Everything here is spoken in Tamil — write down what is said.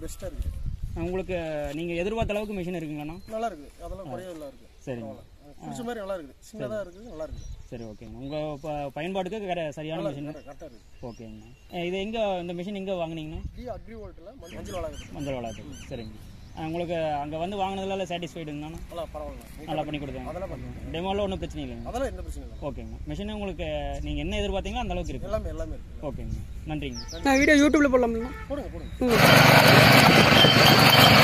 பெஸ்ட்டாக இருக்குது உங்களுக்கு நீங்கள் எதிர்பார்த்த அளவுக்கு மிஷின் இருக்குங்களாண்ணா நல்லா இருக்குது அதெல்லாம் குறைய நல்லா இருக்குது சரிங்க பிடிச்ச மாதிரி நல்லா இருக்குது சின்னதாக இருக்குது நல்லா இருக்குது சரி ஓகேங்கண்ணா உங்கள் ப பயன்பாட்டுக்கு கர- சரியான மிஷின் கரெக்டாக இருக்குது ஓகேங்கண்ணா அஹ் இது எங்கே இந்த மிஷின் எங்கே வாங்குனீங்கண்ணா டி அக்ரி வோல்ட்டில் மஞ்சள் வளாகத்தில் மஞ்சள் வளாகத்துக்கு சரிங்க அஹ் உங்களுக்கு அங்கே வந்து வாங்கினதுல சாட்டிஸ்ஃபைடுங்கண்ணா நல்லா பரவாயில்ல நல்லா பண்ணி கொடுத்தாங்க அதெல்லாம் பண்ணுங்க டெமோவில் ஒன்றும் பிரச்சனை இல்லைங்க அதெல்லாம் எந்த பிரச்சனையும் இல்லை ஓகேங்க மிஷின் உங்களுக்கு நீங்கள் என்ன எதிர்பார்த்தீங்களோ அந்த அளவுக்கு இருக்கு எல்லாமே எல்லாமே இருக்குது ஓகேங்க நன்றிங்க நான் வீடியோ யூடியூப்ல போடலாம்ல போடுங்க போடுங்க